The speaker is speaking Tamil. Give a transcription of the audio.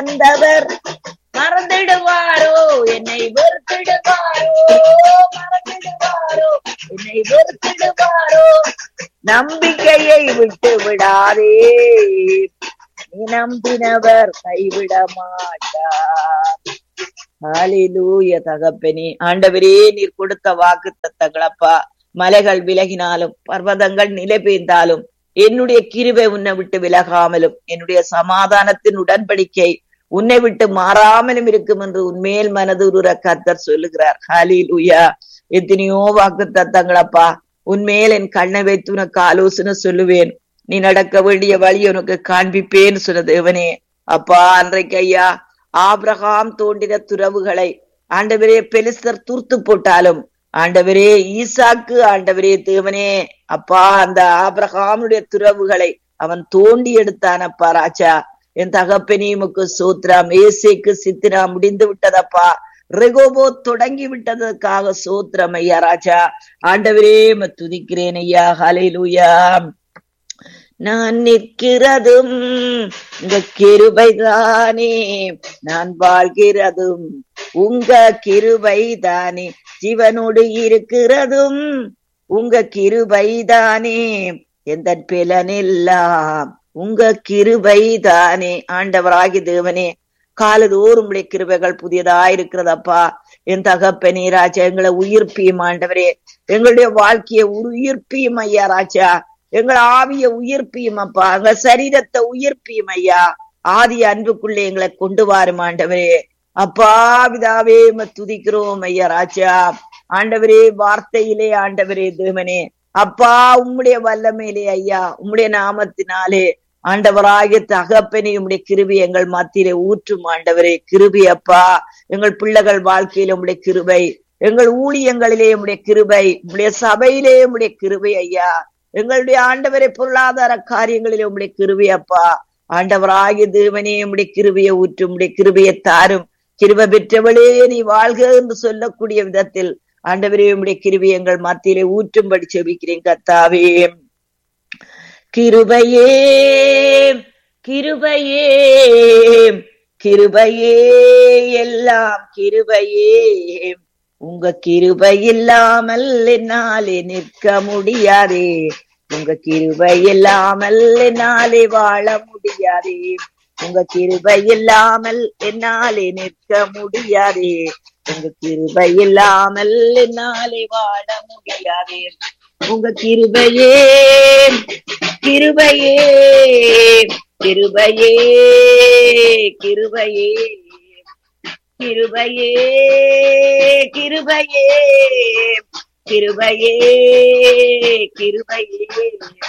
வந்தவர் மறந்துடுவாரோ என்னை வெறுத்திடுவாரோ மறந்துடுவாரோ என்னை வெறுத்திடுவாரோ நம்பிக்கையை விட்டு விடாதே நீ நம்பினவர் கைவிட மாட்டார் ஹalleluya தகப்பனே ஆண்டவரே நீர் கொடுத்த வாக்கு தத்தங்களப்பா மலைகள் விலகினாலும் பர்வதங்கள் நிலை பெய்ந்தாலும் என்னுடைய கிருபை உன்னை விட்டு விலகாமலும் என்னுடைய சமாதானத்தின் உடன்படிக்கை உன்னை விட்டு மாறாமலும் இருக்கும் என்று உன்மேல் மனது உருற கத்தர் சொல்லுகிறார் ஹalleluya எத்தனையோ வாக்கு தத்தங்களப்பா உன்மேல் என் கண்ணை வைத்து உனக்கு ஆலோசனை சொல்லுவேன் நீ நடக்க வேண்டிய வழி உனக்கு காண்பிப்பேன்னு சொன்ன தேவனே அப்பா அன்றைக்கு ஐயா ஆபிரகாம் தோண்டின துறவுகளை ஆண்டவரே பெலிஸ்தர் தூர்த்து போட்டாலும் ஆண்டவரே ஈசாக்கு ஆண்டவரே தேவனே அப்பா அந்த ஆபிரகாமுடைய துறவுகளை அவன் தோண்டி எடுத்தான் அப்பா ராஜா என் தகப்பனியுமுக்கு சூத்ரம் ஏசேக்கு சித்திரா முடிந்து விட்டதப்பா ரெகோபோ தொடங்கி விட்டதற்காக சூத்திரம் ஐயா ராஜா ஆண்டவரே உம்மை துதிக்கிறேன் ஐயா ஹalleluya நான் நிற்கிறதும் இந்த கிருபைதானே நான் வாழ்கிறதும் உங்க கிருபைதானே ஜீவனோடு இருக்கிறதும் உங்க கிருபைதானே எந்த பிலனெல்லாம் உங்க கிருபைதானே ஆண்டவராகி தேவனே காலதோறும் உடைய கிருபைகள் புதியதா இருக்கிறதப்பா என் தகப்பனே ராஜா எங்களை உயிர்ப்பியும் ஆண்டவரே எங்களுடைய வாழ்க்கையை உயிர்ப்பியும் ஐயா ராஜா எங்கள் ஆவிய உயிர்ப்பியும் அப்பா எங்க சரீரத்தை உயிர்ப்பியும் ஐயா ஆதி அன்புக்குள்ளே எங்களை கொண்டு வாரும் ஆண்டவரே அப்பா பிதாவே உம்மை துதிக்கிறோம் ஐயா ராஜா ஆண்டவரே வார்த்தையிலே ஆண்டவரே தேவனே அப்பா உம்முடைய வல்லமையிலே ஐயா உம்முடைய நாமத்தினாலே ஆண்டவராகிய தகப்பனே உம்முடைய கிருபி எங்கள் மத்தியிலே ஊற்றும் ஆண்டவரே கிருபி அப்பா எங்கள் பிள்ளைகள் வாழ்க்கையில உம்முடைய கிருபை எங்கள் ஊழியங்களிலே உம்முடைய கிருபை உம்முடைய சபையிலே உம்முடைய கிருபை ஐயா எங்களுடைய ஆண்டவரை பொருளாதார காரியங்களிலே உம்முடைய கிருபை அப்பா ஆண்டவராகிய தேவனே உம்முடைய கிருபையை ஊற்றும் உம்முடைய கிருபையை தாரும் கிருபை பெற்றவளே நீ வாழ்க என்று சொல்லக்கூடிய விதத்தில் ஆண்டவரே உம்முடைய கிருபை எங்கள் மத்தியிலே ஊற்றும்படி செபிக்கிறேன் கத்தாவே கிருபையே கிருபையே கிருபையே எல்லாம் கிருபையே உங்க கிருபை இல்லாமல் என்னாலே நிற்க முடியாதே உங்க கிருபை இல்லாமல் என்னாலே வாழ முடியாதே உங்க கிருபை இல்லாமல் என்னாலே நிற்க முடியாதே உங்க கிருபை இல்லாமல் என்னாலே வாழ முடியாதே உங்க கிருபையே கிருபையே கிருபையே கிருபையே கிருபையே கிருபையே கிருபையே கிருபையே